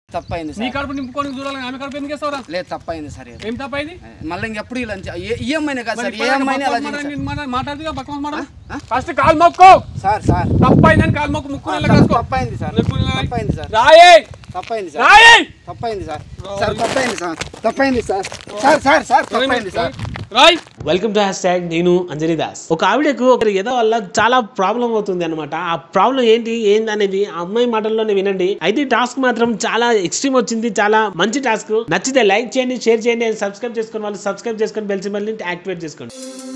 తప్పైంది నీ సార్ కడుపు నింపుకొని చూడాలని ఆమె కడుపు ఎందుకు వేస్తావురా లేదు తప్పైంది సార్ ఇది. ఏం తప్పైంది మళ్ళీ ఇంకెప్పుడు ఇలా ఈఎంఐ కాదు సార్ ఈఎంఐ అలా చేయండి సార్. మాట్లాడుతుగా పక్కన మాట ఫస్ట్ కాలు మొక్కు సార్ సార్ తప్పైందని కాలు మొక్కు ముక్కు నెల కాసుకో తప్పైంది సార్ ముక్కు నెల రాయి. తప్పైంది సార్ రాయే తప్పైంది సార్ రాయే తప్పైంది సార్ సార్ తప్పైంది సార్ తప్పైంది సార్ సార్ సార్ సార్ తప్పైంది సార్ రాయ్ వెల్కమ్ టు హ్యాష్ ట్యాగ్ నేను అంజనీ దాస్ ఒక ఆవిడకు ఒక ఏదో వల్ల చాలా ప్రాబ్లం అవుతుంది అనమాట ఆ ప్రాబ్లం ఏంటి ఏంది అనేది ఆ అమ్మాయి మాటల్లోనే వినండి అయితే ఈ టాస్క్ మాత్రం చాలా ఎక్స్ట్రీమ్ వచ్చింది చాలా మంచి టాస్క్ నచ్చితే లైక్ చేయండి షేర్ చేయండి and సబ్స్క్రైబ్ చేసుకుని వాళ్ళు సబ్స్క్రైబ్ చేసుకొని బెల్ సింబల్ యాక్టివేట్ చేసుకోండి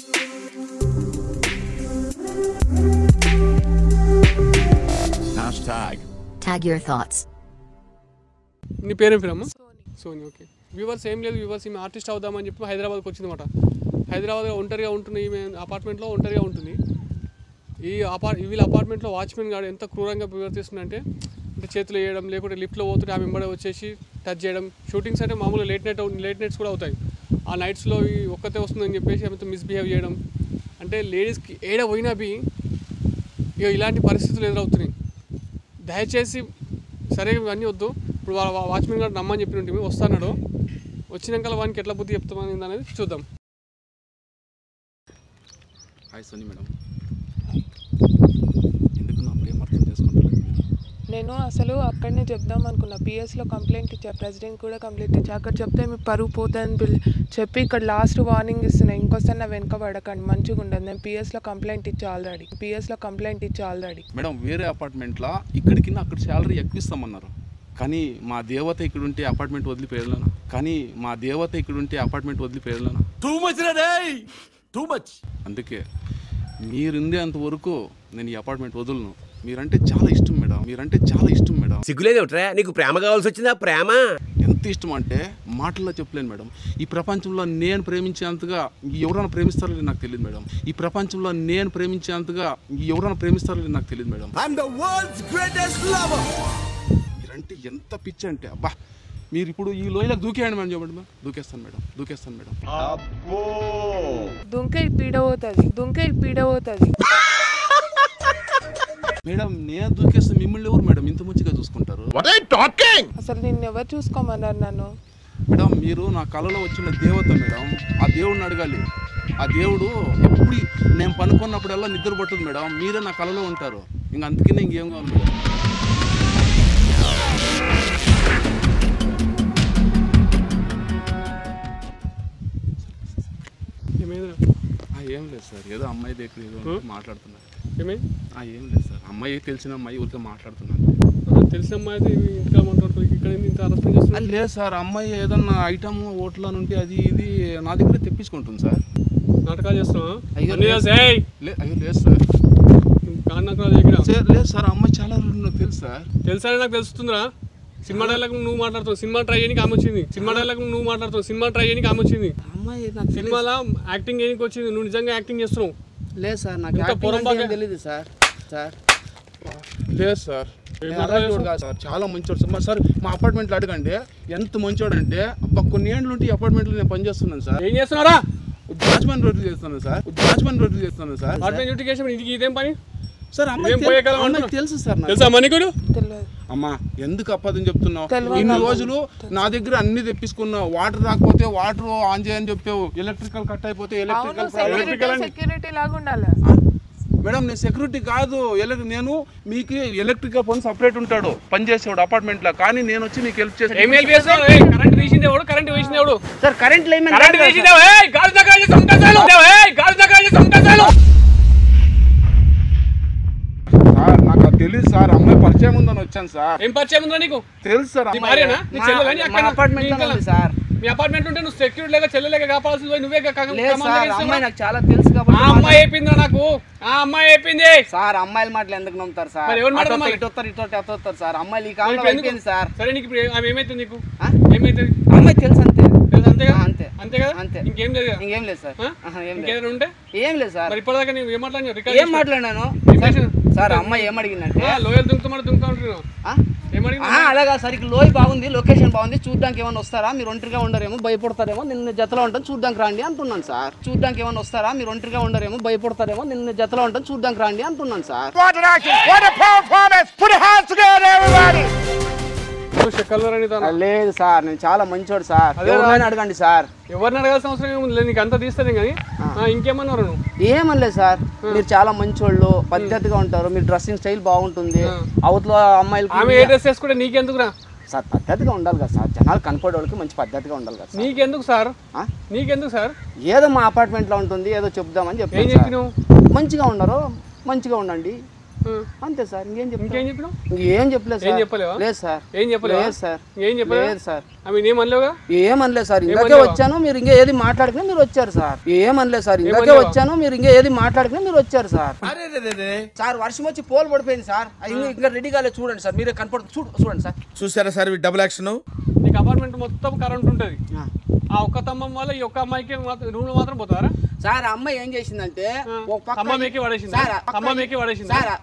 Hashtag. Tag your thoughts. నీ పేరేం పేరమ్మా సోని ఓకే వ్యూవర్స్ ఏం లేదు వ్యూవర్స్ ఈమె ఆర్టిస్ట్ అవుదామని చెప్పి హైదరాబాద్కి వచ్చిందన్నమాట హైదరాబాద్లో ఒంటరిగా ఉంటుంది ఈమె అపార్ట్మెంట్లో ఒంటరిగా ఉంటుంది ఈ అపార్ట్ వీళ్ళ అపార్ట్మెంట్లో వాచ్మెన్ గాడు ఎంత క్రూరంగా ప్రవర్తిస్తుందంటే అంటే చేతులు వేయడం లేకుంటే లిఫ్ట్లో పోతుంటే ఆమె వెంబడే వచ్చేసి టచ్ చేయడం షూటింగ్స్ అంటే మామూలుగా లేట్ నైట్ లేట్ నైట్స్ కూడా అవుతాయి ఆ నైట్స్లో ఈ ఒక్కతే వస్తుందని చెప్పేసి ఆమెతో మిస్బిహేవ్ చేయడం అంటే లేడీస్కి ఏడ పోయినా బి ఇక ఇలాంటి పరిస్థితులు ఎదురవుతున్నాయి దయచేసి సరే ఇవన్నీ వద్దు ఇప్పుడు వా- వా- వాచ్మెన్ గారు నమ్మని చెప్పినట్టు వస్తాడు వచ్చినాక వానికి ఎట్లా బుద్ధి చెప్తామని అనేది చూద్దాం హాయ్ సోని మేడం ఎందుకు నా ప్రేమ అర్థం చేసుకుంటలేదు మీరు? నేను అసలు అక్కడనే చెప్దాం అనుకున్నా పిఎస్లో కంప్లైంట్ ఇచ్చా ప్రెసిడెంట్ కూడా కంప్లైంట్ ఇచ్చా అక్కడ చెప్తే మీ పరువు పోతుందని పిల్ చెప్పి ఇక్కడ లాస్ట్ వార్నింగ్ ఇస్తున్నా ఇంకోసారి నా వెనక పడకండి మంచిగా ఉండదు నేను పిఎస్లో కంప్లైంట్ ఇచ్చా ఆల్రెడీ పిఎస్లో కంప్లైంట్ ఇచ్చా ఆల్రెడీ మేడం వేరే అపార్ట్మెంట్లో ఇక్కడికి అక్కడ శాలరీ ఎక్కువ ఇస్తామన్నారు కానీ మా దేవత ఇక్కడ ఉంటే అపార్ట్మెంట్ వదిలిపోయాలనా కానీ మా దేవత ఇక్కడ ఉంటే అపార్ట్మెంట్ వదిలిపోయాలనా Too much, Raday! Too much. అందుకే మీరుండేంత వరకు నేను ఈ అపార్ట్మెంట్ వదులను మీరంటే చాలా ఇష్టం మేడం మీరంటే చాలా ఇష్టం మేడం సిగ్గులేదేమిట్రా నీకు ప్రేమ కావాల్సి వచ్చిందా ప్రేమ ఎంత ఇష్టం అంటే మాటల్లో చెప్పలేను మేడం ఈ ప్రపంచంలో నేను ప్రేమించేంతగా ఎవరైనా ప్రేమిస్తారో లేదో నాకు తెలియదు మేడం ఈ ప్రపంచంలో నేను ప్రేమించేంతగా ఎవరైనా ప్రేమిస్తారో లేదో నాకు తెలియదు madam I'm the world's greatest lover. మీరంటే ఎంత పిచ్చి అంటే అబ్బా మీరు ఇప్పుడు ఈ లోయలకు దూకేయండి మేడం చెప్పండి మేడం దూకేస్తాను మేడం దూకేస్తాను మేడం దుంకే పీడ పోతుంది దుంకే పీడ పోతుంది మేడం నేను దూకేస్తే మిమ్మల్ని ఎవరు మేడం ఇంత మంచిగా చూసుకుంటారు What are you talking? అసలు నిన్ను ఎవరు చూసుకోమన్నారు నన్ను మేడం మీరు నా కళలో వచ్చిన దేవత మేడం ఆ దేవుడిని అడగాలి ఆ దేవుడు ఎప్పుడు నేను పనుకున్నప్పుడల్లా నిద్ర పట్టదు మేడం మీరే నా కళలో ఉంటారు ఇంక అందుకనే ఇంకేం కావాలి మేడం ఏమైందిరా ఆ, ఏం లేదు సార్ ఏదో అమ్మాయి దగ్గర ఏదో ఉంటే మాట్లాడుతున్నారు ఏమైంది ఆ, ఏం లేదు సార్ అమ్మాయి తెలిసిన అమ్మాయి ఊరికే మాట్లాడుతున్నాను ఆ, తెలిసిన అమ్మాయి అయితే ఇవి ఇంటికి మాట్లాడుతుంది ఇక్కడ ఏంది ఇంత అరెస్ట్ చేస్తున్నా అది లేదు సార్ అమ్మాయి ఏదన్నా ఐటమ్ ఓట్ల నుండి అది ఇది నా దగ్గర తెప్పించుకుంటుంది సార్ నాటకాలు చేస్తున్నావా అయ్యో, అన్నీ తెలుసు, ఏయ్! లే అయ్యో లేదు సార్ కాదు నాకు రాదు దగ్గర సార్ లేదు సార్ ఆ అమ్మాయి చాలా రోజులు నాకు తెలుసు సార్ తెలుసా నాకు తెలుస్తుందిరా సినిమా డైలాగ్ నువ్వు మాట్లాడుతావు సినిమా ట్రై చేయడానికి ఆమె వచ్చింది సినిమా డైలాగ్ నువ్వు మాట్లాడుతావు సినిమా ట్రై చేయడానికి ఆమె వచ్చింది అమ్మాయి నాకు తెలియదు సినిమాలో యాక్టింగ్ చేయడానికి వచ్చింది నువ్వు నిజంగా యాక్టింగ్ చేస్తున్నావు లేదు సార్ నాకు ఇంత యాక్టింగ్ అంటే పొరపాటు- ఏం తెలియదు సార్ సార్ లేదు సార్ నేను అలాంటి కాదు సార్ చాలా మంచోడు సార్ మరి సార్ మా అపార్ట్మెంట్లో అడగండి ఎంత మంచోడు అంటే అబ్బా కొన్ని ఏళ్ళు ఉంటే ఈ అపార్ట్మెంట్లో నేను పనిచేస్తున్నాను సార్ ఏం చేస్తున్నారా వాచ్మెన్ రోడ్లు చేస్తున్నాను సార్ వాచ్మెన్ రోడ్లు చేస్తున్నాను సార్ వాటిని డ్యూటీకేషన్ ఇంటికి ఇదేం పని సార్ అమ్మాయి ఏం పోయే కాలం తెలు- అమ్మాయికి అంటున్నావు? తెలుసు సార్ నాకు తెలుసా మనీకుడు తెలియదు అమ్మా ఎందుకు అప్పదని చెప్తున్నావు తెలియదు ఇన్ని నాకు. రోజులు నా దగ్గర అన్ని తెప్పించుకున్నావు వాటర్ రాకపోతే వాటర్ ఆన్ చేయని చెప్పావు ఎలక్ట్రికల్ కట్ అయిపోతే అవును ఎలక్ట్రికల్ సెక్యూరిటీ సెక్యూరిటీ లాగా ఉండాలి మేడం నేను సెక్యూరిటీ కాదు ఎలక్ నేను మీకు ఎలక్ట్రికల్ పని సపరేట్ ఉంటాడు పని చేసేవాడు అపార్ట్మెంట్ లో కానీ నేను వచ్చి మీకు హెల్ప్ చేసి ఏం హెల్ప్ చేస్తున్నావు ఏయ్, కరెంట్ తీసింది ఎవడు కరెంట్ వేసింది ఎవడు సార్ కరెంట్ లైన్ కరెంట్ తీసింది ఎవడు? ఏయ్, గాలి దగ్గర చేసి ఉంటా చాలు. ఏయ్, గాలి దగ్గర చేసి ఉంటా చాలు. సార్ నాకు అది తెలియదు సార్ అమ్మాయి పరిచయం ఉందని వచ్చాను సార్ ఏం పరిచయం ఉందా నీకు తెలుసు సార్ నీ అమ్మాయి భార్యనా నీ చెల్లెలా నీ మా అక్కనా? అపార్ట్మెంట్ నీ ఇంకలా? ఉంది సార్ మీ అపార్ట్మెంట్ ఉంటే నువ్వు సెక్యూరిటీ లేక చెల్లెలేక కాపాడాల్సింది పోయి నువ్వే కా- కా- లేదు కమాండ్ సార్ చేస్తున్నావు. అమ్మాయి నాకు చాలా తెలుసు ఆ కాబట్టి అమ్మాయి అయిపోయిందిరా నాకు ఆ అమ్మాయి అయిపోయింది సార్ అమ్మాయిల మాటలు ఎందుకు నమ్ముతారు సార్ మరి ఎవరి మాట అటు నమ్మాలి? ఇటు వస్తారు ఇటు వస్తారు, అటు వస్తారు సార్ అమ్మాయిలు ఈ మరి కాలంలో ఇప్పుడు ఎందుకు? అయిపోయింది సార్ సరే నీకు ఇప్పుడు ఆమె ఏమైతుంది నీకు ఆ? ఏమైతుంది అమ్మాయి తెలుసు అంతే తెలుసు అంతే కదా ఆ, అంతే. అంతే కదా అంతే. ఇంకేం లేదు కదా? ఇంకేం లేదు సార్ ఆ? ఆహా, ఏం లేదు ఇంకేదైనా ఉంటే ఏం లేదు సార్ మరి ఇప్పటిదాకా నువ్వు ఏం మాట్లాడినావు ఏం రికార్డ్ మాట్లాడినాను ఏం సార్, చేసినావు? సార్ అమ్మాయి ఏం అడిగిందంటే లోయల్ దుంకుతామని దుంకుతా ఉంటున్నావు ఆ? ఏమడిగినా ఆహా, అలాగా సార్ ఇక లోయ బాగుంది లొకేషన్ బాగుంది చూడ్డానికి ఏమైనా వస్తారా మీరు ఒంటరిగా ఉండరేమో భయపడతారేమో నిన్న జతలో ఉంటాను చూడ్డానికి రండి అంటున్నాను సార్ చూడ్డానికి ఏమైనా వస్తారా మీరు ఒంటరిగా ఉండరేమో భయపడతారేమో నిన్న జతలో ఉంటాను చూడ్డానికి రండి అంటున్నాను sir What an action! What a performance! Put your hands together, everybody! చెక్క షకల్ తన లేదు సార్ నేను చాలా మంచోడు సార్ ఎవరైనా అడగండి సార్ ఎవరిని అడగాల్సిన అవసరం ఏముంది లేదు నీకు అంతా తీస్తానే కానీ ఆ, ఇంకేమన్నారు నువ్వు ఏమనలేదు సార్ మీరు చాలా మంచోళ్ళు పద్ధతిగా ఉంటారు మీ డ్రెస్సింగ్ స్టైల్ బాగుంటుంది అవతల ఆమె అమ్మాయిలకి ఏ డ్రెస్ వేసుకుంటే నీకెందుకురా సార్ పద్ధతిగా ఉండాలి కదా సార్ జనాలు కనపడే వాళ్ళకి మంచి పద్ధతిగా ఉండాలి కదా సార్ నీకెందుకు సార్ ఆ? నీకెందుకు సార్ ఏదో మా అపార్ట్మెంట్ లో ఉంటుంది ఏదో చెప్దామని ఏం చెప్పాను సార్ చెప్పినావు మంచిగా ఉండరు మంచిగా ఉండండి ఆ. అంతే సార్ ఇంకేం చెప్తాను ఇంకేం చెప్పినావు ఇంకేం చెప్పలేదు ఏం సార్ చెప్పలేవా? లేదు సార్ ఏం చెప్పలేవా? లేదు సార్ ఏం చెప్పలేవా? లేదు సార్ ఆమె నేను అనలేవుగా ఏమనలేదు సార్ ఇందాకే ఏమనలేవా? వచ్చాను మీరు ఇంకా ఏది మాట్లాడుకుని మీరు వచ్చారు సార్ ఏమనలేదు సార్ ఇందాకే ఏమనలేవా? వచ్చాను మీరు ఇంకా ఏది మాట్లాడుకుని మీరు వచ్చారు సార్ అరే రే, రే, రే. సార్ వర్షం వచ్చి పోల్ పడిపోయింది సార్ అది ఇంకా ఇంకా రెడీ కాలేదు చూడండి సార్ మీరే కనపడు చూడు చూడండి సార్ చూసారా సార్ డబుల్ యాక్షన్ నీకు అపార్ట్మెంట్ మొత్తం కరెంట్ ఉంటుంది ఆ ఒక్క తమ్మం వల్ల ఈ ఒక్క అమ్మాయికి రూమ్ లో మాత్రం పోతారా సార్ ఆ అమ్మాయి ఏం చేసిందంటే ఒక పక్క అమ్మ మేకి పడేసిందా? సార్, ఆ పక్క- అమ్మ మేకి పడేసిందా? సార్,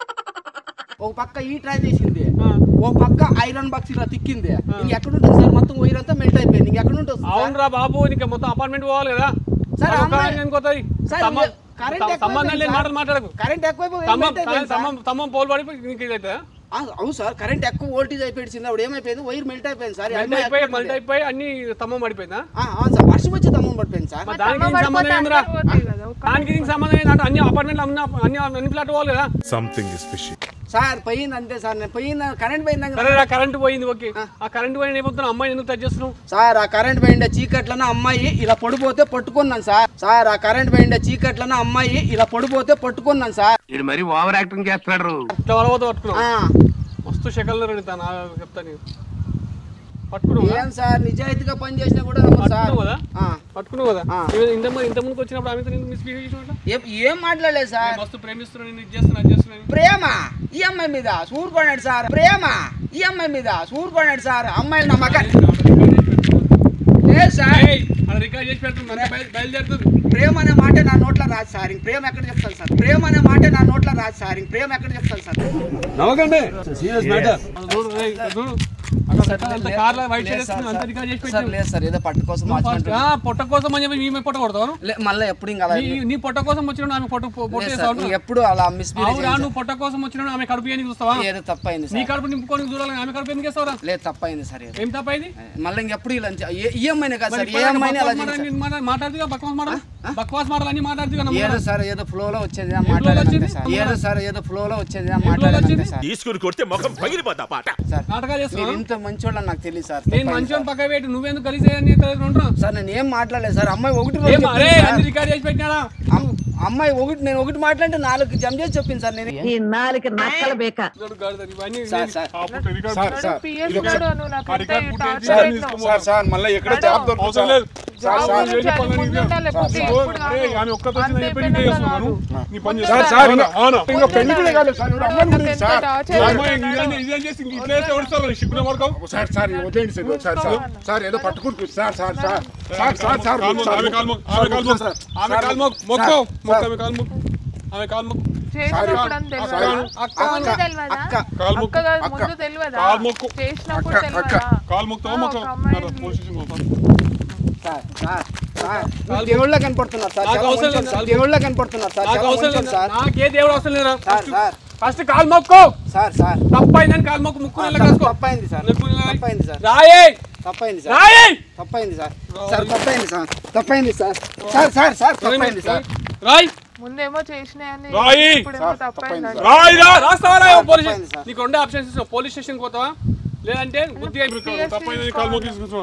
ఒక పక్క ఈ ట్రై చేసింది ఆ. ఒక పక్క ఐరన్ బాక్స్ ఇలా తిక్కింది ఇంక ఎక్కడ ఉంటుంది సార్ మొత్తం వైర్ అంతా మెల్ట్ అయిపోయింది ఇంక ఎక్కడ ఉంటుంది సార్? అవునరా బాబు నీకు మొత్తం అపార్ట్మెంట్ పోవాలి కదా సార్, ఒక్క అమ్మాయి- ఆయన ఎందుకు పోతాయి? సార్, తమ్మ- ఇది కరెంట్ త- ఎక్కువ సంబంధం అయిపోయింది లేని సార్. మాటలు మాట్లాడకు కరెంట్ ఎక్కువైపోయి తమ్మం మెల్ట్ అయిపోయింది సార్. తమ్మం తమ్మం పోల్ పడిపోయి నీకు ఇదైతే ఆ, అవును సార్ కరెంట్ ఎక్కువ వోల్టేజ్ అయిపోయింది అప్పుడు ఏమైపోయింది వైర్ మెల్ట్ అయిపోయింది సార్ ఈ మల్ట్ అమ్మాయి అయిపోయి ఎక్కడ మల్ట్ ఉంది? అయిపోయి అన్ని తమ్మం పడిపోయిందా ఆ, అవును సార్ వర్షం వచ్చి తమ్మం పడిపోయింది సార్ మరి దానికి దీనికి సంబంధం ఏందిరా దానికి దీనికి సంబంధం ఏంటంటే అన్ని అపార్ట్మెంట్ అన్ని అన్ని అన్ని ఫ్లాట్ పోవాలి కదా సంథింగ్ ఇస్ ఫిషి సార్ పోయింది అంతే సార్ నేను పోయింది కరెంట్ పోయింది సరే రా కరెంట్ పోయింది ఓకే ఆ కరెంట్ పోయిన ఏమవుతున్నా అమ్మాయి ఎందుకు టచ్ చేస్తున్నావు సార్ ఆ కరెంట్ పోయిండే చీకట్లన అమ్మాయి ఇలా పడిపోతే పట్టుకున్నాను సార్ సార్ ఆ కరెంట్ పోయిండే చీకట్లన అమ్మాయి ఇలా పడిపోతే పట్టుకున్నాను సార్ ఇది మరి ఓవర్ యాక్టింగ్ చేస్తున్నాడు ఇట్లా వలవతో పట్టుకున్నావు ఆ, మస్తు షకల్ రెడతాను చెప్తా నేను పట్టుకున్నావు కదా? ఏం సార్ నిజాయితీగా పని చేసినా కూడా నమ్మరు సార్ పట్టుకున్నావు కదా ఆ, పట్టుకున్నావు కదా ఆ. ఇవి ఇంత ముందు ఇంత ముందుకు వచ్చినప్పుడు ఆమెతో నేను మిస్బిహేవ్ చేసిన ఏం- ఏం మాట్లాడలేదు సార్ మస్తు ప్రేమిస్తున్నాను నేను ఇది చేస్తున్నా అది చేస్తున్నా ప్రేమ ఈ అమ్మాయి మీద సూరుకోనాడు సార్ ప్రేమ ఈ అమ్మాయి మీద సూరుకోనాడు సార్ అమ్మాయిలు నమ్మకం లేదు సార్ అది రికార్డ్ చేసి పెడుతుంది బయలుదేరుతుంది ప్రేమ అనే మాట నా నోట్లో రాదు సార్ ఇంక ప్రేమ ఎక్కడ చెప్తాను సార్ ప్రేమ అనే మాట నా నోట్లో రాదు సార్ ఇంక ప్రేమ ఎక్కడ చెప్తాను సార్ అది చూడు, ఏయ్, అది చూడు. అక్కడ సెట్ అంతా కార్లో వైట్ షర్ట్ వేసుకుని అంతా రికార్డ్ చేసి సార్ పెట్టావు. లేదు సార్ ఏదో పట్టు కోసం నువ్వు వాచ్మెన్ ఫస్ట్, ఆ, పొట్ట కోసం అని చెప్పి ఈమె పొట్ట కొడతావు లే- మళ్ళీ ఎప్పుడు ఇంకా అలా నీ- నీ పొట్ట కోసం వచ్చిన ఆమె పొట్ట పొట్ట లేదు వేస్తావు సార్, ఇంక ఎప్పుడు అలా మిస్బిహేవ్ అవురా నువ్వు పొట్ట కోసం వచ్చిన ఆమె కడుపు అని చూస్తావా ఏదో తప్పైంది నీ సార్ కడుపు నింపుకొని చూడాలి ఆమె కడుపు ఎందుకు వేస్తావురా లేదు తప్పైంది సార్ ఏదో ఏం తప్పైంది మళ్ళీ ఇంకెప్పుడు ఇలా చే- ఏ- ఈ అమ్మాయినే కాదు సార్ మరి ఏ ఇప్పుడు అమ్మాయిని అలా బక్వాస్ చేయండి మాటలు అన్ని మాట్లాడుతుగా బక్వాస్ మాటలు బక్వాస్ మాటలు అన్ని మాట్లాడుతుగా సార్. ఏదో సార్ ఏదో ఫ్లో లో వచ్చేది flow లో మాట్లాడాలంటే వచ్చింది? సార్ ఏదో సార్ ఏదో ఫ్లో లో వచ్చేది flow లో మాట్లాడాలంటే వచ్చింది? సార్ తీసుకుని కొడితే ముఖం పగిలిపోతా పాట సార్ నాటకాలు మీరు చేస్తున్నావు ఇంత మంచోళ్ళని నాకు తెలియదు సార్ నేను తప్పైంది మంచిగా సార్. పక్క పెట్టి నువ్వెందుకు కలిసి అని ఉంటున్నావు సార్ నేను ఏం మాట్లాడలేదు సార్ అమ్మాయి ఒకటి రోజు ఏం అరే చెప్పింది అన్ని సార్. రికార్డ్ చేసి పెట్టినాడా అమ్- అమ్మాయి ఒకటి నేను ఒకటి మాట్లాడితే నాలుగు జమ్ చేసి చెప్పింది సార్ నేను ఈ నాలుగు నక్కల బేక చూడు గాడిద, ఇవన్నీ సార్ సార్ పిఎస్ గారు నువ్వు నాకు ఎంత రికార్డ్ ఈ ఫుటేజ్ టార్చర్ సార్, పెట్టినావు? సార్ సార్ మళ్ళీ ఎక్కడ జాబ్ దొరుకుతుంది అవసరం సార్ లేదు జాబ్ సార్, గురించి సార్, అది ముందు ఉండాలి, లేకపోతే సార్, ఇప్పుడు అరే, కాదు. ఆమె ఒక్కతో అంతే నేను పెళ్లి పెద్దగా చేస్తున్నాను. కాదు. నీ పని ముందు చేస్తా. సార్ సార్ ఇంకా అవునా? ఇంకా పెళ్లి కూడా కాలేదు సార్ ఇప్పుడు అమ్మాయిని గురించి సార్ టార్చర్ సార్, అమ్మాయి ఇదేం- ఇదేం చేసి ఇంక ఇట్లా చేస్తే ఎవడుస్తారు? సిగ్గున పడతావు? సార్ సార్ వదిలేండి సార్ సార్ సార్ సార్ ఏదో పట్టుకుంటుంది sir sir sir sir sir sir కాలు మొక్కు, ఆమె కాలు మొక్కు, ఆమె కాలు మొక్కు, ఆమె కాలు మొక్కు, మొక్కు, మొక్కు, ఆమె కాలు మొక్కు, ఆమె కాలు మొక్కు. చేసినప్పుడు అని తెలియదా? అక్క, ముందు తెలియదా? అక్క కాలు మొక్కు, అక్క కాదు, ముందు తెలియదా? కాలు మొక్కు. చేసినప్పుడు అక్క, తెలియదా? కాలు మొక్కుతావా, ఆ, మొక్కవా? ఒక అమ్మాయి నడు, పోలీస్ స్టేషన్ పోతాను. సార్ సార్ సార్ మీరు దేవుళ్ళ కనపడుతున్నారు సార్ నాకు చాలా అవసరం మంచోళ్ళు లేదు. సార్ దేవుళ్ళ కనపడుతున్నారు సార్ నాకు చాలా అవసరం మంచోళ్ళు లేదు సార్ నాకే దేవుడు అవసరం లేదురా సార్ సార్ ఫస్ట్ కాలు మొక్కు సార్ సార్ తప్పైందని కాలు మొక్కు ముక్కు నెల తప్పు- కాసుకో తప్పైంది సార్ నెక్కు నెల తప్పైంది సార్ రాయే తప్పైంది సార్ రాయే తప్పైంది సార్ సార్ తప్పైంది సార్ తప్పైంది సార్ సార్ సార్ సార్ తప్పైంది సార్ రాయ్ ముందేమో చేసినాయని రాయి. ఇప్పుడేమో తప్పైందని రాయ్ రా రాస్తావా రా పోలీస్ తప్పైంది సార్. నీకు రెండే ఆప్షన్స్ ఇస్తావు పోలీస్ స్టేషన్ పోతావా లేదంటే బుద్ధి తప్పైందని కాలు మొక్కి తీసుకొచ్చుకో.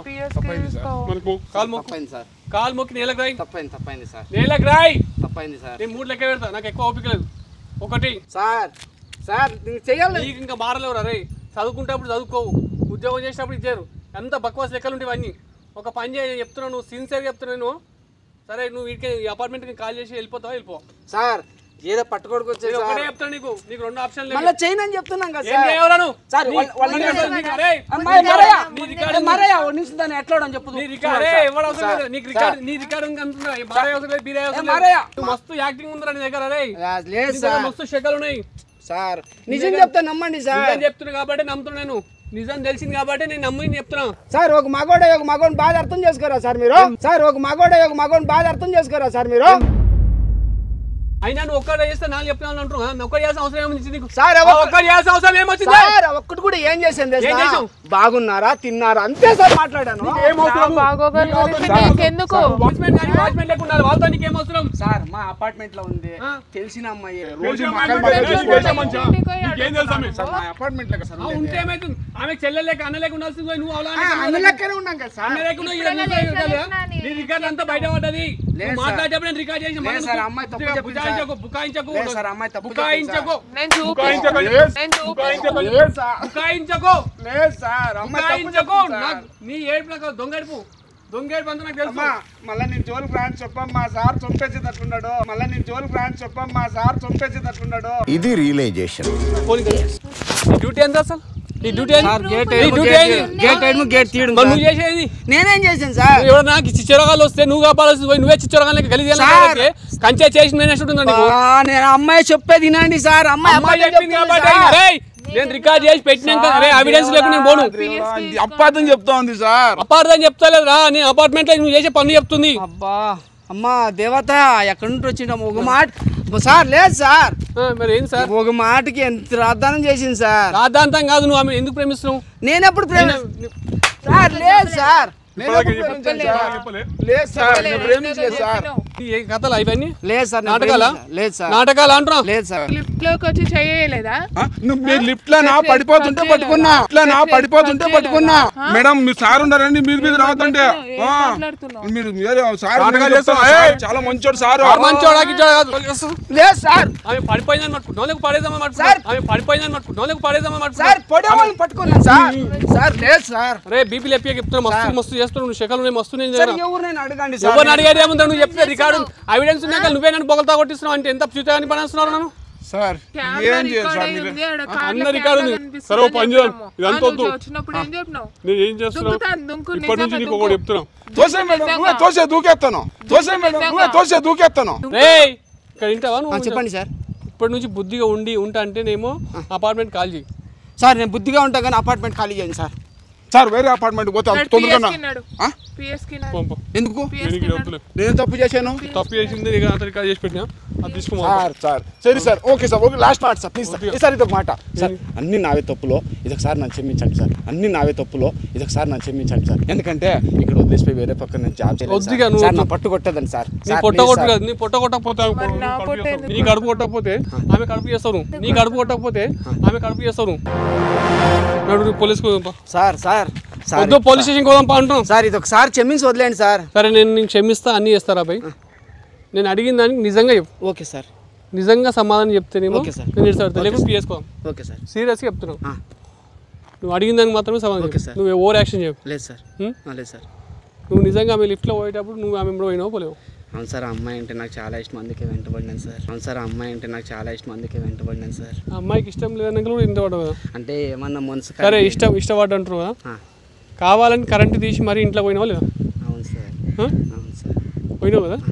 మనకు కాలు మొక్కు తప్పైంది సార్ కాలు మొక్కి నేలకు రాయి తప్పైంది తప్పైంది సార్ నేలకు రాయి తప్పైంది సార్ నేను మూడు లెక్క పెడతా నాకు ఎక్కువ ఓపిక లేదు ఒకటి సార్ సార్ నువ్వు చెయ్యాలి నీకు ఇంకా మారలేవు రే చదువుకుంటప్పుడు చదువుకోవు ఉద్యోగం చేసేటప్పుడు ఇచ్చారు ఎంత బక్వాస్ లెక్కలు ఉంటాయి ఇవన్నీ ఒక పని చేయ నేను చెప్తున్నాను నువ్వు సిన్సియర్గా చెప్తున్నాను నేను సరే నువ్వు వీటికి ఈ అపార్ట్మెంట్కి కాల్ చేసి వెళ్ళిపోతావా వెళ్ళిపో సార్ ఏదో పట్టుకోడికి వచ్చేది నేను ఒకటే సార్ చెప్తాను నీకు నీకు రెండు ఆప్షన్ మళ్ళీ చేయను అని చెప్తున్నాం కదా ఏం సార్ చేయవురా నువ్వు? సార్ నీ- వాళ్ళ- వాళ్ళ నీ- దగ్గర- నీకు అరే, అమ్మాయి మరయ్య నీ రికార్డు ఉంది. మరయ్య ఒక నిమిషం దాన్ని ఎట్లా అని చెప్పు నీ రికార్డ్ అరే, ఎవడు అవసరం లేదు. నీకు రికార్డ్ నీ రికార్డ్ ఉంది అంటున్నా. ఈ మారే అవసరం లేదు, బీరే అవసరం ఏ, లేదు. మారయ్య. నువ్వు మస్తు యాక్టింగ్ ఉందిరా నీ దగ్గర రే లేదు నీ దగ్గర సార్ మస్తు షకలు ఉన్నాయి సార్ నిజం చెప్తే నమ్మండి సార్ నిజం చెప్తున్నా కాబట్టి నమ్ముతున్నా నేను నిజం తెలిసింది కాబట్టి నేను నమ్మి చెప్తున్నా సార్ ఒక మగోడే ఒక మగోని బాగా అర్థం చేసుకోరా సార్ మీరు సార్ ఒక మగోడే ఒక మగోని బాగా అర్థం చేసుకోరా సార్ మీరు అయినా నువ్వు ఒక్కడే చేస్తే నాలుగు చెప్తున్నాను అంటున్నావు నువ్వు ఒక్కడే చేయాల్సిన అవసరం ఏముంది నీకు సార్, ఆ ఒక్క- ఒక్కడే చేయాల్సిన అవసరం ఏమొచ్చింది సార్ ఒక్కటి కూడా ఏం చేశాను తెలుసా? ఏం చేశావు? బాగున్నారా తిన్నారా అంతే సార్ మాట్లాడాను నా బాగోగుల గురించి నీకెందుకు వాచ్మెన్ కానీ వాచ్మెన్ లేకుండా ఉండాలి. వాళ్ళతో నీకేం అవసరం సార్ మా అపార్ట్మెంట్ లో ఉంది ఆ. తెలిసిన అమ్మాయి రోజు ఇంటికి మక్కలు పోయి పక్కన ఇంటికి చేసే మంచా? పోయి అడుగుతున్నావు. సార్ మా అపార్ట్మెంట్ లెక్క సార్ ఆ, ఉంటే ఏమైతుంది ఆమె చెల్లెలు లేక అన్న లేక ఉండాల్సింది పోయి నువ్వు అలా ఆ, అన్ని లెక్కనే ఉన్నాం కదా సార్ అన్న లేకుండా ఈడ కూర్చొని కదా? నీ రికార్డ్ అంతా బయట పడ్డది లేదు నువ్వు సార్. మాట్లాడేటప్పుడు నేను రికార్డ్ చేసి లేదు సార్, అమ్మాయి తప్పు చెప్పింది బుకాయించకు సార్. బుకాయించకు లేదు సార్, అమ్మాయి తప్పు బుకాయించకు నేను చూపి బుకాయించకు. నేను చూపి లేదు సార్ బుకాయించకు లేదు సార్ అమ్మాయి తప్పు బుకాయించకు చెప్పింది సార్. నాకు నీ ఏడుపు దొంగడుపు దొంగడుపు అంతా నాకు తెలుసు అమ్మా మళ్ళీ నేను జోలికి రాని చెప్పమ్మా సార్ చంపేసేటట్టున్నాడు మళ్ళీ నేను జోలికి రాని చెప్పమ్మా సార్ చంపేసేటట్టున్నాడు ఇది రియలైజేషన్ పోనీ కదా. నీ డ్యూటీ ఎంత అసలు నీ డ్యూటీ ఏంది? సార్ గేట్ నీ డ్యూటీ ఏంది? గేట్ ఏమో గేట్ తీయడం మరి సార్. నువ్వు చేసేది నేనేం చేశాను సార్ నువ్వు ఎవడన్నా చిచ్చరగాలు వస్తే నువ్వు కాపాడాల్సింది పోయి నువ్వే చిచ్చరగాలు గలిజీ సార్. కంచె చేసి మేనేజ్ ఉంటుందా నీకు ఆ, నేను అమ్మాయి చెప్పేది వినండి సార్ అమ్మాయి అమ్మాయి అబద్ధం చెప్పింది చెప్తుంది కాబట్టి సార్. రేయ్, నేను రికార్డ్ చేసి పెట్టినాక అరే ఎవిడెన్స్ లేకుండా నేను పోను ఇది అపార్థం చెప్తా ఉంది సార్ అపార్థం చెప్తలేదురా నీ అపార్ట్మెంట్ లో నువ్వు చేసే పనులు చెప్తుంది అబ్బా అమ్మా దేవత ఎక్కడి నుండి వచ్చిండ ఒక మాట సార్ లేదు సార్ ఆ, మరి ఏంది సార్ ఒక మాటకి ఎంత రాద్దానం చేసింది సార్ రాద్ధాంతం కాదు నువ్వు ఆమె ఎందుకు ప్రేమిస్తున్నావు నేను ఎప్పుడు ప్రేమ సార్ లేదు సార్ నేను ఎప్పుడు ప్రేమించలేదు సార్. లేదు సార్ నేను ప్రేమించలేదు సార్ ఈ ఏ కథలు ఇవన్నీ లేదు సార్ నేను నాటకాలా? ప్రేమించలేదు. లేదు సార్ నాటకాలు అంటున్నా లేదు సార్ లిఫ్ట్ లోకి వచ్చి చేయలేదా ఆ, నువ్వు మీరు లిఫ్ట్ లో నా పడిపోతుంటే పట్టుకున్నా లిఫ్ట్ లో నా పడిపోతుంటే పట్టుకున్నా మేడం మీరు సార్ ఉన్నారండి మీరు మీద రావద్దంటే ఏం ఆ, మాట్లాడుతున్నావు? మీరు మీరే సార్ నాటకాలు మీరు చేస్తావా? సార్ ఏయ్! చాలా మంచోడు సార్ మంచోడా గిచ్చోడా కాదు లేదు సార్ ఆమె పడిపోయిందని పట్టుకుంటావు లేక పడేద్దామని సార్. పట్టుకుంటావు ఆమె పడిపోయిందని పట్టుకుంటావు లేక పడేద్దామని సార్ పట్టుకుంటావు పొడే వాళ్ళని పట్టుకున్నాను సార్ సార్ లేదు సార్ అరే బీపీ లెప్పి చెప్తున్నా మస్తు మస్తు చేస్తున్నావు నువ్వు శకలు ఉన్నాయి మస్తు నేను సార్ ఎవరు నేను అడగండి సార్ ఎవరిని అడిగేది ఏముందా నువ్వు చెప్తే రికార్డు ఎవిడెన్స్ ఉన్నాక నువ్వే నన్ను పొగలతా కొట్టిస్తున్నావు అంటే ఎంత చూతాయని పని వస్తున్నారు నన్ను సార్ కెమెరా ఏం చేయాలి రికార్డ్ సార్ అయి మీరు ఉంది, ఆడ ఆ, కార్లో అన్న రికార్డు ఉంది. కెమెరా కనిపిస్తుంది సరే, ఓ పని చేద్దాం. చెప్తాము. ఇదంతా ఆ, వద్దు. నువ్వు వచ్చినప్పుడు ఏం చెప్పినావు నేను ఏం చేస్తున్నావు దుంకుతాను, దుంకు, ఇప్పటి నుంచి నిజంగా నీకు దుంకు. ఒకటి చెప్తున్నావు తోసే మేడం నువ్వే తోసే దూకేస్తాను తోసే మేడం నువ్వే తోసే దూకేస్తాను రేయ్ ఇక్కడ వింటావా ఆ, నువ్వు చెప్పండి సార్ ఇప్పటి నుంచి బుద్ధిగా ఉండి ఉంటా అంటేనేమో అపార్ట్మెంట్ కాల్ చేయి సార్ నేను బుద్ధిగా ఉంటా కానీ అపార్ట్మెంట్ ఖాళీ చేయండి సార్ సార్ వేరే అపార్ట్మెంట్ పోతే అంత తొందరగా PS కి నాడు. ఆ? PS కి నాడు. పంప ఎందుకు PS నేను కి ఇక్కడ నాడు. వద్దులే. నేను తప్పు చేశాను తప్పు చేసింది నీకు అంత రికార్డ్ చేసి పెట్టినా అది తీసుకోమా సార్ సార్ సరే sir okay sir okay last మాట సార్ ప్లీజ్ సార్ ఈ సార్ ఇది ఒక మాట సార్ అన్ని నావే తప్పులో ఇదొకసారి నన్ను క్షమించండి సార్ అన్ని నావే తప్పులో ఇదొకసారి నన్ను క్షమించండి సార్ ఎందుకంటే ఇక్కడ వదిలేసిపోయి వేరే పక్కన నేను జాబ్ చేయలేదు వద్దుగా సార్. నువ్వు సార్ నా వద్దు. పట్టు కొట్టదండి సార్ నీ సార్, పొట్ట please కొట్టు సార్. కాదు నీ పొట్ట కొట్టకపోతే ఆమె మరి నా కడుపు పొట్ట చేస్తావు. ఎందుకు? నీ కడుపు కొట్టకపోతే ఆమె కడుపు చేస్తావు నువ్వు. నీ కడుపు కొట్టకపోతే ఆమె కడుపు చేస్తావు నువ్వు. నడు పోలీస్ సార్ సార్ సార్ వద్దు పోలీస్ స్టేషన్ కోదాం పా అంటున్నాం సార్ ఇది ఒకసారి క్షమించి వదిలేండి సార్ సరే నేను నేను క్షమిస్తా అన్నీ చేస్తారా అబ్బాయి నేను అడిగిన దానికి నిజంగా చెప్పు ఓకే సార్ నిజంగా సమాధానం చెప్తేనేమో ఓకే సార్. నేను ఇస్తాను లేకపోతే పిఎస్కోదాం ఓకే సార్ సీరియస్గా చెప్తున్నావు ఆ. నువ్వు అడిగిన దానికి మాత్రమే సమాధానం ఓకే చెప్పు. సార్. నువ్వు ఓవర్ యాక్షన్ చెప్పు లేదు సార్ హ్మ్? ఆ, లేదు సార్ నువ్వు నిజంగా ఆమె లిఫ్ట్లో పోయేటప్పుడు నువ్వు ఆమె ఎంబడి పోయినావు పోలేవు అవును సార్ ఆ అమ్మాయి అంటే నాకు చాలా ఇష్టం అందుకే వెంటబడినాను సార్ అవును సార్ ఆ అమ్మాయి అంటే నాకు చాలా ఇష్టం అందుకే వెంటబడినాను సార్ ఆ అమ్మాయికి ఇష్టం లేదన్నాక కూడా ఇంత పడవు కదా అంటే ఏమన్నా మనసు సరే కలిగి- ఇష్టం ఇష్టపడ్డ అంటారు కదా ఆ, కావాలని కరెంట్ తీసి మరీ ఇంట్లో పోయినావా లేదా అవును సార్ ఆ? అవును సార్ పోయినావు కదా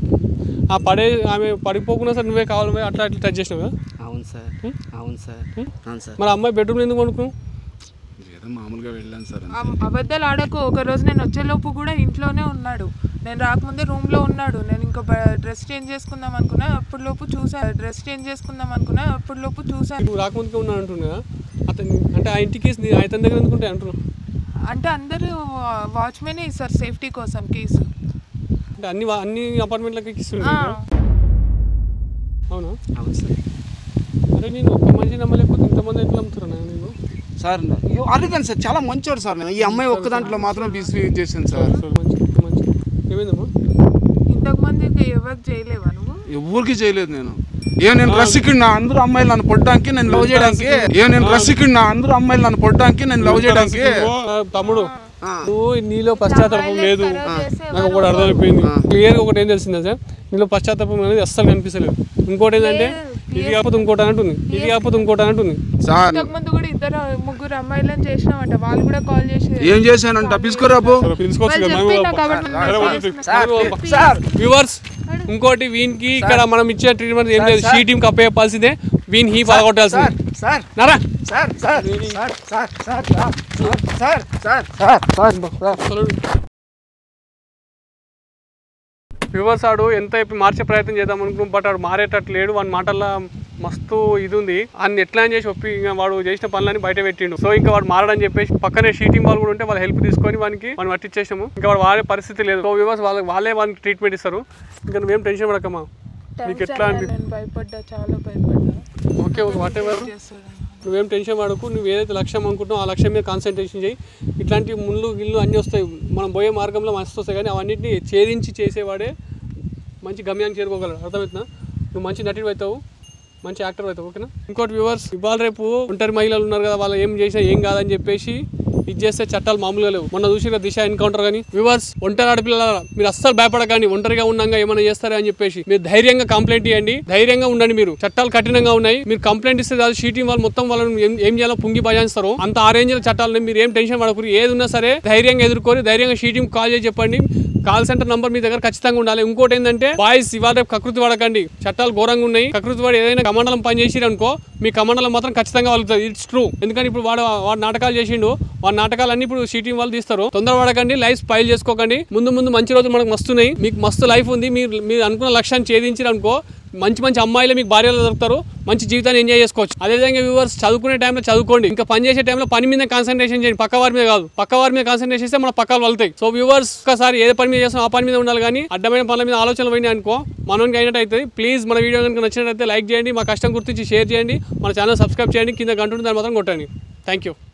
ఆ పడే ఆమె పడిపోకుండా సార్ నువ్వే కావాలి పోయి అట్లా అట్లా టచ్ చేసినావు కదా అవును సార్ అవును సార్ అవును సార్ మరి అమ్మాయి బెడ్రూమ్ ఎందుకు కొనుక్కున్నావు ఏదో మామూలుగా వెళ్ళాను సార్ అంతే. అబ్- అబద్ధాలు ఆడకు ఒక రోజు నేను వచ్చేలోపు కూడా ఇంట్లోనే ఉన్నాడు నేను రాకముందే రూమ్ లో ఉన్నాడు నేను ఇంకా డ్రెస్ చేంజ్ చేసుకుందాం అనుకున్నా అప్పటిలోపు చూసా డ్రెస్ చేంజ్ చేసుకుందాం అనుకున్నా అప్పటిలోపు చూసా నువ్వు రాకముందుకే ఉన్నాను అంటున్నా కదా అతను అంటే ఆ ఇంటికి అతని దగ్గర ఎందుకుంటే అంటున్నావు అంటే అందరూ వాచ్మెనే ఇస్తారు సేఫ్టీ కోసం కేసు అంటే అన్ని వా- అన్ని అపార్ట్మెంట్లకి ఆ, ఇస్తున్నావు అవునా అవును సార్ అరే నేను ఒక్క మనిషి నమ్మలేకపోతే ఇంతమంది ఎట్లా అమ్ముతున్నా నేను సార్ అయ్యో, అడగండి సార్ చాలా మంచోడు సార్ నేను ఈ అమ్మాయి ఒక్క దాంట్లో మాత్రం బిజీ చేశాను సార్ మంచి మంచి ఏమైందమ్మా ఇంతకు మందికి ఎవరికి చేయలేవా నువ్వు ఎవరికి చేయలేదు నేను ఏ నేను రసికుడినా అందరూ అమ్మాయిలు నన్ను పొట్టడానికి నేను లవ్ చేయడానికి ఏ నేను రసికుడినా అందరూ అమ్మాయిలు నన్ను పొట్టడానికి నేను లవ్ చేయడానికి ఆ, తమ్ముడు నువ్వు నీలో పశ్చాత్తాపం లేదు నాకు ఒకటి అర్థమైపోయింది క్లియర్గా ఒకటి ఏం తెలిసిందా సార్ నీలో పశ్చాత్తాపం అనేది అస్సలు కనిపిస్తలేదు ఇంకోటి ఏంటంటే ఇది కాకపోతే ఇంకోటి అంటుంది ఇది కాకపోతే ఇంకోటి అంటుంది సార్ ఇంతకు ముందు కూడా ఇద్దరు ముగ్గురు అమ్మాయిలను చేసినామంట వాళ్ళు కూడా కాల్ చేసి ఏం చేశానంట పిలుచుకోరాబు పిలుచుకోవచ్చు వాళ్ళు కదా చెప్పి నాకు కాబట్టి సార్ వ్యూవర్స్ ఇంకోటి వీనికి ఇక్కడ మనం ఇచ్చే ట్రీట్మెంట్ ఏం లేదు షీ టీమ్ కప్పేయాల్సిందే వీన్ హీ పడగొట్టాల్సిందే సార్ నరా sir sir sir sir sir sir sir sir sir sir అసలు వ్యూవర్స్ ఆడు ఎంత చెప్పి మార్చే ప్రయత్నం చేద్దాం అనుకున్నాం బట్ ఆడు మారేటట్టు లేడు వాని మాటల్లో మస్తు ఇది ఉంది అన్ని ఎట్లా అని చేసి ఒప్పి ఇంకా వాడు చేసిన పనులని బయట పెట్టిండు సో ఇంకా వాడు మారడని చెప్పేసి పక్కనే షీటింగ్ వాళ్ళు కూడా ఉంటే వాళ్ళ హెల్ప్ తీసుకొని వానికి మనం పట్టించేసాము ఇంకా వాడు వాడే పరిస్థితి లేదు సో వ్యూవర్స్ వాళ్ళ వాళ్ళే వానికి ట్రీట్మెంట్ ఇస్తారు ఇంకా నువ్వేం టెన్షన్ పడకమ్మా నీకు ఎట్లా అనిపి నేను భయపడ్డా చాలా భయపడ్డా ఓకే ఓకే వాట్ ఎవర్ నువ్వేం టెన్షన్ పడకు నువ్వు ఏదైతే లక్ష్యం అనుకుంటున్నావు ఆ లక్ష్యం మీద కాన్సన్ట్రేషన్ చేయి ఇట్లాంటి ముళ్ళు గిళ్ళు అన్నీ వస్తాయి మనం పోయే మార్గంలో మస్తు వస్తాయి కానీ అవన్నింటినీ ఛేదించి చేసేవాడే మంచి గమ్యానికి చేరుకోగలడు అర్థమవుతుందా నువ్వు మంచి నటుడు అవుతావు మంచి యాక్టర్ అవుతావు ఓకేనా ఇంకోటి వ్యూవర్స్ ఇవాళ రేపు ఒంటరి మహిళలు ఉన్నారు కదా వాళ్ళు ఏం చేసినా ఏం కాదని చెప్పేసి ఇది చేస్తే చట్టాలు మామూలుగా లేవు మొన్న చూసి దిశ ఎన్కౌంటర్ కానీ వ్యూవర్స్ ఒంటరి ఆడపిల్లల మీరు అస్సలు భయపడకండి ఒంటరిగా ఉన్నాగా ఏమైనా చేస్తారా అని చెప్పేసి మీరు ధైర్యంగా కంప్లైంట్ ఇవ్వండి ధైర్యంగా ఉండండి మీరు చట్టాలు కఠినంగా ఉన్నాయి మీరు కంప్లైంట్ ఇస్తే చాలు షీటింగ్ వాళ్ళు మొత్తం వాళ్ళని ఏం ఏం చేయాలో పుంగి భజాయిస్తారు అంత ఆ రేంజ్ చట్టాలు ఉన్నాయి. మీరు ఏం టెన్షన్ పడకూరు ఏది ఉన్నా సరే ధైర్యంగా ఎదుర్కొని ధైర్యంగా షీటింగ్ కాల్ చేసి చెప్పండి కాల్ సెంటర్ నంబర్ మీ దగ్గర ఖచ్చితంగా ఉండాలి ఇంకోటి ఏంటంటే బాయ్స్ ఇవాళ రేపు కకృతి పడకండి చట్టాలు ఘోరంగా ఉన్నాయి కకృతి పడి ఏదైనా కమండలం పని చేసిరు అనుకో మీ కమండలం మాత్రం ఖచ్చితంగా వలుగుతుంది ఇట్స్ ట్రూ ఎందుకంటే ఇప్పుడు వాడు వాడు నాటకాలు చేసిండు వాడి నాటకాలన్నీ ఇప్పుడు షీటింగ్ వాళ్ళు తీస్తారు తొందర పడకండి లైఫ్ స్పైల్ చేసుకోకండి ముందు ముందు మంచి రోజులు మనకు మస్తున్నాయి మీకు మస్తు లైఫ్ ఉంది మీరు మీరు అనుకున్న లక్ష్యాన్ని ఛేదించారు అనుకో మంచి మంచి అమ్మాయిలు మీకు భార్యలు దొరుకుతారు మంచి జీవితాన్ని ఎంజాయ్ చేసుకోవచ్చు అదేవిధంగా వ్యూవర్స్ చదువుకునే టైంలో చదువుకోండి ఇంకా పని చేసే టైంలో పని మీద కాన్సన్ట్రేషన్ చేయండి పక్క వారి మీద కాదు పక్క వారి మీద కాన్సన్ట్రేషన్ చేస్తే మన పక్కలు వెళ్తాయి సో వ్యూవర్స్ ఒకసారి ఏ పని మీద చేస్తాం ఆ పని మీద ఉండాలి కానీ అడ్డమైన పనుల మీద ఆలోచనలు పోయినాయి అనుకో మనోనికి అయినట్టు అవుతుంది ప్లీజ్ మన వీడియో కనుక నచ్చినట్లయితే లైక్ చేయండి మా కష్టం గుర్తించి షేర్ చేయండి మన ఛానల్ సబ్స్క్రైబ్ చేయండి కింద గంట ఉంటుంది దాన్ని మాత్రం కొట్టండి థ్యాంక్ యూ